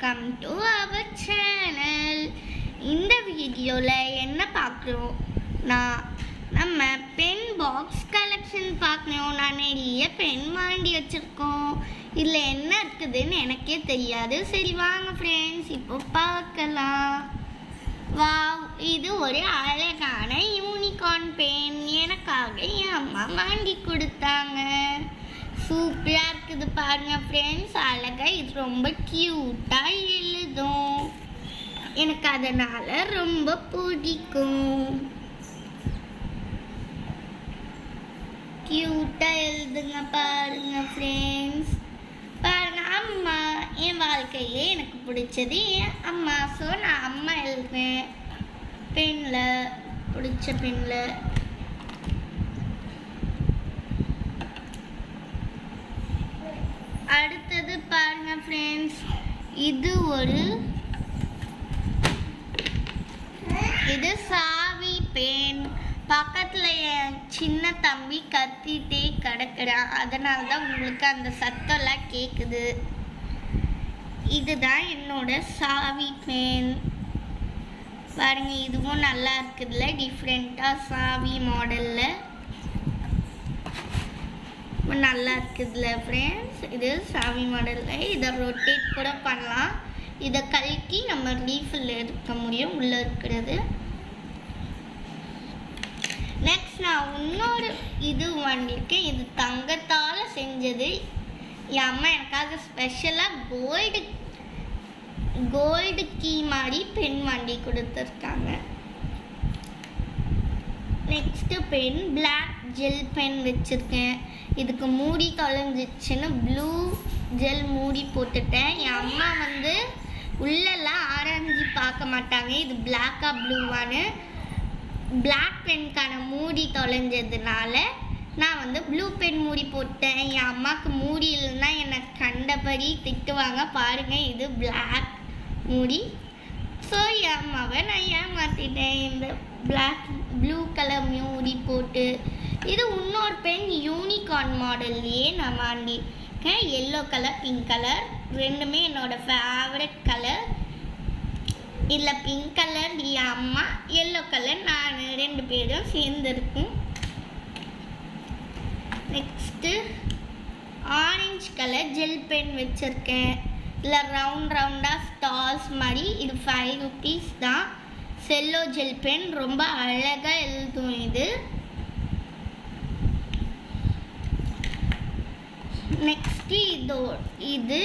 welcome to our channel இந்த வீடியோவில் என்ன பார்க்குறோம் நான் நம்ம பென் பாக்ஸ் கலெக்ஷன் பார்க்கணும் நான் நிறைய பென் வாங்கி வச்சுருக்கோம் இதில் என்ன இருக்குதுன்னு எனக்கே தெரியாது சரி வாங்க ஃப்ரெண்ட்ஸ் இப்போ பார்க்கலாம் வாவ் இது ஒரு அழகான யூனிகார்ன் பென் எனக்காக என் அம்மா வாங்கி கொடுத்தாங்க சூப்பராக இருக்குது பாருங்க ஃப்ரெண்ட்ஸ் அழகா இது ரொம்ப க்யூட்டாக எழுதும் எனக்கு அதனால ரொம்ப பிடிக்கும் க்யூட்டாக எழுதுங்க பாருங்க ஃப்ரெண்ட்ஸ் பாருங்க அம்மா என் வாழ்க்கையிலே எனக்கு பிடிச்சது என் அம்மா ஸோ நான் அம்மா எழுதுவேன் பெண்ணில் பிடிச்ச பெண்ணில் அடுத்தது பாருங்க ஃப்ரெண்ட்ஸ் இது ஒரு இது சாவி பேன் பக்கத்துல என் சின்ன தம்பி கத்திட்டே கிடக்குறான் அதனால தான் உங்களுக்கு அந்த சத்தம்லாம் கேட்குது இதுதான் என்னோட சாவி பேன் பாருங்க இதுவும் நல்லா இருக்குதுல்ல டிஃப்ரெண்ட்டாக சாவி மாடலில் ரொம்ப நல்லா இருக்குதுல்ல ஃப்ரெண்ட்ஸ் இது சாவி மாடலில் இதை ரொட்டேட் கூட பண்ணலாம் இதை கழட்டி நம்ம லீஃபில் எடுக்க முடியும் உள்ளே இருக்கிறது நெக்ஸ்ட் நான் இன்னொரு இது வாங்கியிருக்கேன் இது தங்கத்தால் செஞ்சது என் அம்மா எனக்காக ஸ்பெஷலாக கோல்டு கோல்டு கீ மாதிரி பென் வாங்கி கொடுத்துருக்காங்க next pen black gel pen வச்சுருக்கேன் இதுக்கு மூடி தொலைஞ்சிச்சுன்னு ப்ளூ ஜெல் மூடி போட்டுட்டேன் என் அம்மா வந்து உள்ளெல்லாம் ஆராய்ஞ்சி பார்க்க மாட்டாங்க இது பிளாக்கா ப்ளூவான்னு பிளாக் பென்க்கான மூடி தொலைஞ்சதுனால நான் வந்து ப்ளூ பென் மூடி போட்டேன் என் அம்மாவுக்கு மூடி இல்லைன்னா என்னை கண்டபடி திட்டுவாங்க பாருங்கள் இது பிளாக் மூடி ஸோ என் அம்மாவை நான் ஏமாற்றிட்டேன் இந்த பிளாக் ப்ளூ கலர் மூடி போட்டு இது இன்னொரு பென் யூனிகார்ன் மாடல்லையே நான் வாங்கியிருக்கேன் எல்லோ கலர் பிங்க் கலர் ரெண்டுமே என்னோட ஃபேவரட் கலர் இதில் பிங்க் கலர் என் அம்மா எல்லோ கலர் நான் ரெண்டு பேரும் சேர்ந்துருக்கும் next orange colour gel pen வச்சுருக்கேன் இல்லை ரவுண்ட் ரவுண்டாக ஸ்டார்ஸ் மாதிரி இது ஃபைவ் ருபீஸ் தான் செல்லோ ஜெல் பென் ரொம்ப அழகாக எழுதும் இது நெக்ஸ்ட்டு இதோ இது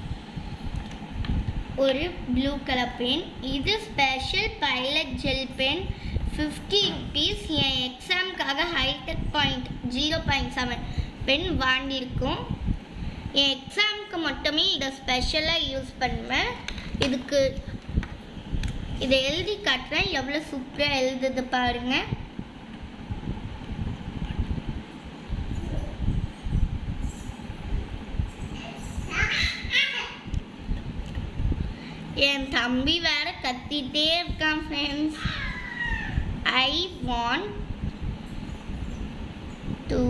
ஒரு ப்ளூ கலர் பென் இது special Pilot gel pen fifty rupees என் எக்ஸாமுக்காக hi tech point zero point seven pen வாங்கியிருக்கோம் என் எக்ஸாமுக்கு மட்டுமே இதை ஸ்பெஷலாக யூஸ் பண்ணுவேன் இதுக்கு இதை எழுதி காட்டுறேன் எவ்வளோ சூப்பராக எழுதுது பாருங்கள் என் தம்பி வேற கத்திட்டே இருக்கான் friends I want to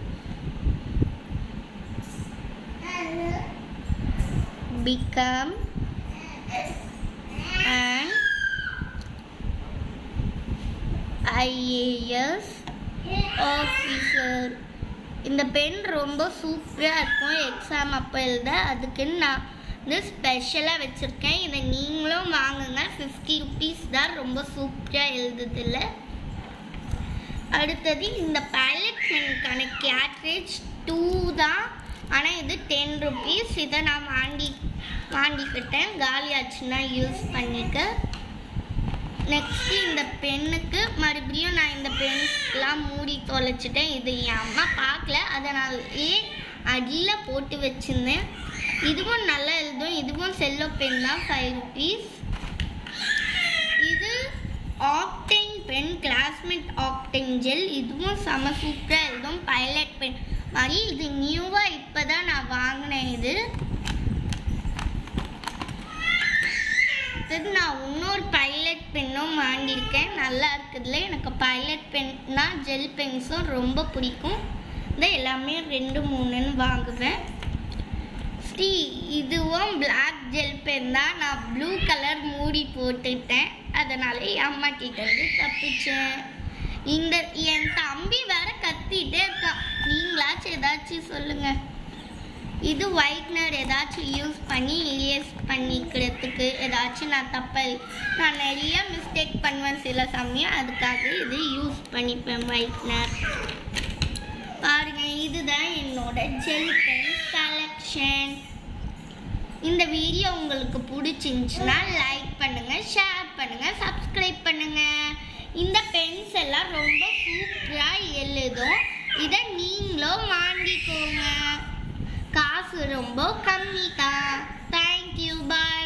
become an IAS officer இந்த பென் ரொம்ப சூப்பராக இருக்கும் எக்ஸாம் அப்போ எழுத அதுக்குன்னு நான் வந்து ஸ்பெஷலாக வச்சுருக்கேன் இதை நீங்களும் வாங்குங்க ஃபிஃப்டி ருபீஸ் தான் ரொம்ப சூப்பராக எழுதுதில்ல அடுத்தது இந்த பேலட் பெனுக்கான கேட்ரேஜ் டூ தான் ஆனால் இது டென் ருபீஸ் இதை நான் வாங்கி வாங்கிக்கிட்டேன் காலியாச்சுன்னா யூஸ் பண்ணிக்க நெக்ஸ்ட்டு இந்த பெண்ணுக்கு மறுபடியும் நான் இந்த பென்ஸ்லாம் மூடி தொலைச்சிட்டேன் இது என் அம்மா பார்க்கல அதனாலே அடியில் போட்டு வச்சுருந்தேன் இதுவும் நல்லா எழுதும் இதுவும் செல்லோ பென் தான் ஃபைவ் ருபீஸ் இது Octane pen Classmate Octane gel இதுவும் செம சூப்பராக எழுதும் பைலட் பென் மாதிரி இது நியூவாக இப்போ தான் நான் வாங்கினேன் இது அடுத்தது நான் இன்னொரு பைலட் பென்னும் வாங்கியிருக்கேன் நல்லா இருக்குதுல எனக்கு பைலட் பென்னா ஜெல் பென்ஸும் ரொம்ப பிடிக்கும் இந்த எல்லாமே ரெண்டு மூணுன்னு வாங்குவேன் ஸ்ரீ இதுவும் பிளாக் ஜெல் பென் தான் நான் ப்ளூ கலர் மூடி போட்டுட்டேன் அதனால என் அம்மா கிட்ட இருந்து தப்பிச்சேன் இந்த என் தம்பி வேற கத்திட்டே இருக்கான் நீங்களாச்சும் ஏதாச்சும் சொல்லுங்க இது ஒயிட்னர் ஏதாச்சும் யூஸ் பண்ணி இரியஸ் பண்ணிக்கிறதுக்கு ஏதாச்சும் நான் தப்ப நான் நிறைய மிஸ்டேக் பண்ணுவேன் சில சமயம் அதுக்காக இது யூஸ் பண்ணிப்பேன் ஒயிட்னர் பாருங்க இதுதான் என்னோட ஜெல் பென் கலெக்ஷன் இந்த வீடியோ உங்களுக்கு பிடிச்சிருந்துச்சுன்னா லைக் பண்ணுங்க ஷேர் பண்ணுங்க சப்ஸ்கிரைப் பண்ணுங்க இந்த பென்ஸ் எல்லாம் ரொம்ப சூப்பரா எழுதும் இதை நீங்களும் வாங்கிக்கோங்க காசு ரொம்ப கம்மி தான் தேங்க்யூ பாய்